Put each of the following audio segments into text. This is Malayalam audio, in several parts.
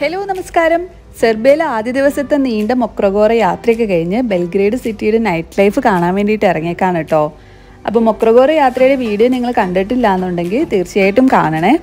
ഹലോ നമസ്കാരം സെർബിയയിലെ ആദ്യ ദിവസത്തെ നീണ്ട മൊക്രഗോറ യാത്രയൊക്കെ കഴിഞ്ഞ് ബെൽഗ്രേഡ് സിറ്റിയുടെ നൈറ്റ് ലൈഫ് കാണാൻ വേണ്ടിയിട്ട് ഇറങ്ങിയേക്കാണ് കേട്ടോ അപ്പോൾ മൊക്രഗോറ യാത്രയുടെ വീഡിയോ നിങ്ങൾ കണ്ടിട്ടില്ല എന്നുണ്ടെങ്കിൽ തീർച്ചയായിട്ടും കാണണേ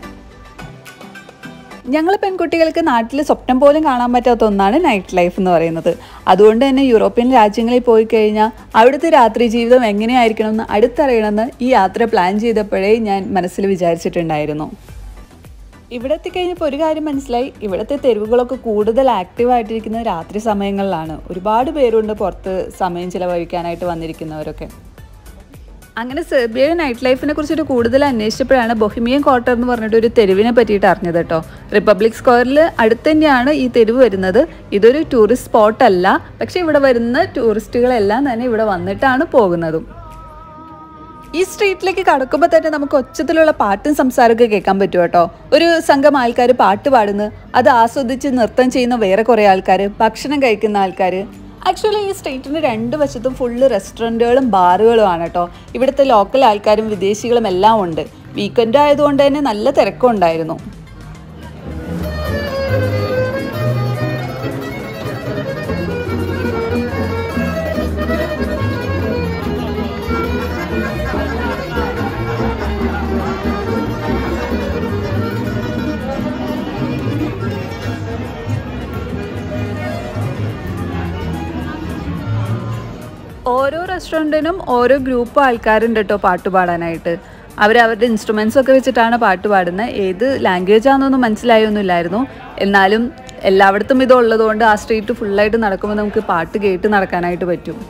ഞങ്ങൾ പെൺകുട്ടികൾക്ക് നാട്ടിൽ സ്വപ്നം പോലും കാണാൻ പറ്റാത്ത ഒന്നാണ് നൈറ്റ് ലൈഫ് എന്ന് പറയുന്നത് അതുകൊണ്ട് തന്നെ യൂറോപ്യൻ രാജ്യങ്ങളിൽ പോയി കഴിഞ്ഞാൽ അവിടുത്തെ രാത്രി ജീവിതം എങ്ങനെയായിരിക്കണം എന്ന് അടുത്തറിയണമെന്ന് ഈ യാത്ര പ്ലാൻ ചെയ്തപ്പോഴേ ഞാൻ മനസ്സിൽ വിചാരിച്ചിട്ടുണ്ടായിരുന്നു ഇവിടെ എത്തിക്കഴിഞ്ഞപ്പോൾ ഒരു കാര്യം മനസ്സിലായി ഇവിടുത്തെ തെരുവുകളൊക്കെ കൂടുതൽ ആക്റ്റീവ് ആയിട്ടിരിക്കുന്നത് രാത്രി സമയങ്ങളിലാണ് ഒരുപാട് പേരുണ്ട് പുറത്ത് സമയം ചിലവഴിക്കാനായിട്ട് വന്നിരിക്കുന്നവരൊക്കെ അങ്ങനെ സെർബിയയുടെ നൈറ്റ് ലൈഫിനെ കുറിച്ചിട്ട് കൂടുതൽ അന്വേഷിച്ചപ്പോഴാണ് ബൊഹിമിയൻ ക്വാർട്ടർ എന്ന് പറഞ്ഞിട്ട് ഒരു തെരുവിനെ പറ്റിയിട്ട് അറിഞ്ഞത് കേട്ടോ റിപ്പബ്ലിക് സ്ക്വയറിൽ അടുത്ത് തന്നെയാണ് ഈ തെരുവ് വരുന്നത് ഇതൊരു ടൂറിസ്റ്റ് സ്പോട്ട് അല്ല പക്ഷേ ഇവിടെ വരുന്ന ടൂറിസ്റ്റുകളെല്ലാം തന്നെ ഇവിടെ വന്നിട്ടാണ് പോകുന്നതും ഈ സ്ട്രീറ്റിലേക്ക് കടക്കുമ്പോൾ തന്നെ നമുക്ക് ഒച്ചത്തിലുള്ള പാട്ടും സംസാരമൊക്കെ കേൾക്കാൻ പറ്റും കേട്ടോ ഒരു സംഘം ആൾക്കാർ പാട്ട് പാടുന്നു അത് ആസ്വദിച്ച് നൃത്തം ചെയ്യുന്ന വേറെ കുറേ ആൾക്കാർ ഭക്ഷണം കഴിക്കുന്ന ആൾക്കാർ ആക്ച്വലി ഈ സ്ട്രീറ്റിൻ്റെ രണ്ട് വശത്തും ഫുള്ള് റെസ്റ്റോറൻറ്റുകളും ബാറുകളുമാണ് കേട്ടോ ഇവിടുത്തെ ലോക്കൽ ആൾക്കാരും വിദേശികളും എല്ലാം ഉണ്ട് വീക്കെൻഡ് ആയതുകൊണ്ട് തന്നെ നല്ല തിരക്കും ഉണ്ടായിരുന്നു ഓരോ റെസ്റ്റോറൻറ്റിനും ഓരോ ഗ്രൂപ്പ് ആൾക്കാരുണ്ട് കേട്ടോ പാട്ട് പാടാനായിട്ട് അവർ അവരുടെ ഇൻസ്ട്രുമെൻസ് ഒക്കെ വെച്ചിട്ടാണ് പാട്ട് പാടുന്നത് ഏത് ലാംഗ്വേജ് ആണെന്നൊന്നും മനസ്സിലായൊന്നുമില്ലായിരുന്നു എന്നാലും എല്ലായിടത്തും ഇത് ഉള്ളതുകൊണ്ട് ആ സ്ട്രീറ്റ് ഫുള്ളായിട്ട് നടക്കുമ്പോൾ നമുക്ക് പാട്ട് കേട്ട് നടക്കാനായിട്ട് പറ്റും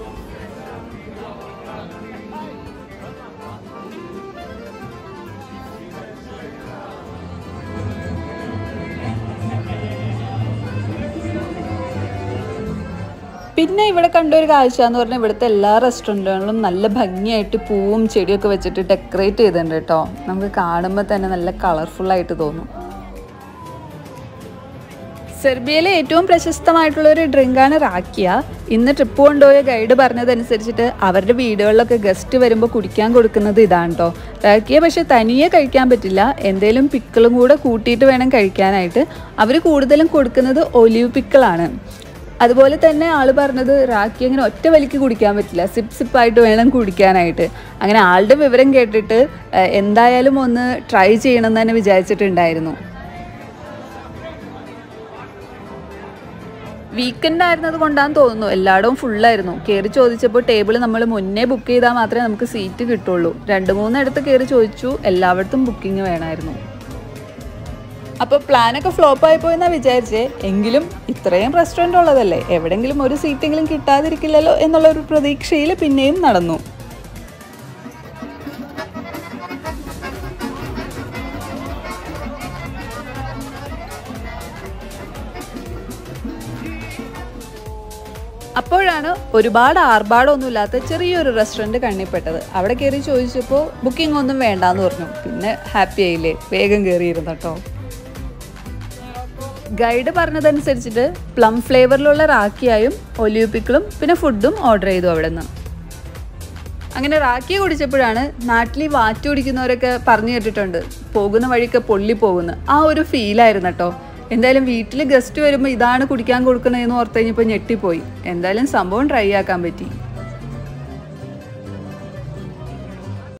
പിന്നെ ഇവിടെ കണ്ട ഒരു കാഴ്ച എന്ന് പറഞ്ഞാൽ ഇവിടുത്തെ എല്ലാ റെസ്റ്റോറൻറ്റുകളിലും നല്ല ഭംഗിയായിട്ട് പൂവും ചെടിയൊക്കെ വെച്ചിട്ട് ഡെക്കറേറ്റ് ചെയ്തിട്ടുണ്ട് കേട്ടോ നമുക്ക് കാണുമ്പോൾ തന്നെ നല്ല കളർഫുൾ ആയിട്ട് തോന്നും സെർബിയയിലെ ഏറ്റവും പ്രശസ്തമായിട്ടുള്ള ഒരു ഡ്രിങ്കാണ് റാക്കിയ ഇന്ന് ട്രിപ്പ് കൊണ്ടുപോയ ഗൈഡ് പറഞ്ഞതനുസരിച്ചിട്ട് അവരുടെ വീടുകളിലൊക്കെ ഗസ്റ്റ് വരുമ്പോൾ കുടിക്കാൻ കൊടുക്കുന്നത് ഇതാണ് കേട്ടോ റാക്കിയ പക്ഷെ തനിയെ കഴിക്കാൻ പറ്റില്ല എന്തേലും പിക്കിളും കൂടെ കൂട്ടിയിട്ട് വേണം കഴിക്കാനായിട്ട് അവർ കൂടുതലും കൊടുക്കുന്നത് ഒലിവ് പിക്കിളാണ് അതുപോലെ തന്നെ ആൾ പറഞ്ഞത് റാക്കി അങ്ങനെ ഒറ്റ വലിക്ക് കുടിക്കാൻ പറ്റില്ല സിപ്പ് സിപ്പായിട്ട് വേണം കുടിക്കാനായിട്ട് അങ്ങനെ ആളുടെ വിവരം കേട്ടിട്ട് ഏഹ്, എന്തായാലും ഒന്ന് ട്രൈ ചെയ്യണം എന്ന് തന്നെ വിചാരിച്ചിട്ടുണ്ടായിരുന്നു വീക്കെൻഡ് ആയിരുന്നത് കൊണ്ടാന്ന് തോന്നുന്നു എല്ലായിടവും ഫുള്ളായിരുന്നു കയറി ചോദിച്ചപ്പോൾ ടേബിൾ നമ്മൾ മുന്നേ ബുക്ക് ചെയ്താൽ മാത്രമേ നമുക്ക് സീറ്റ് കിട്ടുള്ളൂ രണ്ട് മൂന്നിടത്ത് കയറി ചോദിച്ചു എല്ലായിടത്തും ബുക്കിംഗ് വേണമായിരുന്നു അപ്പോൾ പ്ലാനൊക്കെ ഫ്ലോപ്പ് ആയി പോയെന്നാ വിചാരിച്ചേ എങ്കിലും ഇത്രയും റെസ്റ്റോറൻ്റ് ഉള്ളതല്ലേ എവിടെങ്കിലും ഒരു സീറ്റെങ്കിലും കിട്ടാതിരിക്കില്ലല്ലോ എന്നുള്ള ഒരു പ്രതീക്ഷയിൽ പിന്നെയും നടന്നു അപ്പോഴാണ് ഒരുപാട് ആർഭാടമൊന്നുമില്ലാത്ത ചെറിയൊരു റെസ്റ്റോറൻറ്റ് കണ്ണിപ്പെട്ടത് അവിടെ കയറി ചോദിച്ചപ്പോൾ ബുക്കിംഗ് ഒന്നും വേണ്ടാന്ന് പറഞ്ഞു പിന്നെ ഹാപ്പി ആയില്ലേ വേഗം കയറിയിരുന്നു കേട്ടോ ഗൈഡ് പറഞ്ഞതനുസരിച്ചിട്ട് പ്ലം ഫ്ലേവറിലുള്ള റാക്കിയായും ഒലിവ് പിക്കിളും പിന്നെ ഫുഡും ഓർഡർ ചെയ്തു അവിടെ നിന്ന് അങ്ങനെ റാക്കി കുടിച്ചപ്പോഴാണ് നാട്ടിൽ ഈ വാറ്റ് കുടിക്കുന്നവരൊക്കെ പറഞ്ഞു കേട്ടിട്ടുണ്ട് പോകുന്ന വഴിക്ക് പൊള്ളി പോകുന്നു ആ ഒരു ഫീലായിരുന്നു കേട്ടോ എന്തായാലും വീട്ടിൽ ഗസ്റ്റ് വരുമ്പോൾ ഇതാണ് കുടിക്കാൻ കൊടുക്കണതെന്ന് ഓർത്ത് കഴിഞ്ഞപ്പോൾ ഞെട്ടിപ്പോയി എന്തായാലും സംഭവം ട്രൈ ആക്കാൻ പറ്റി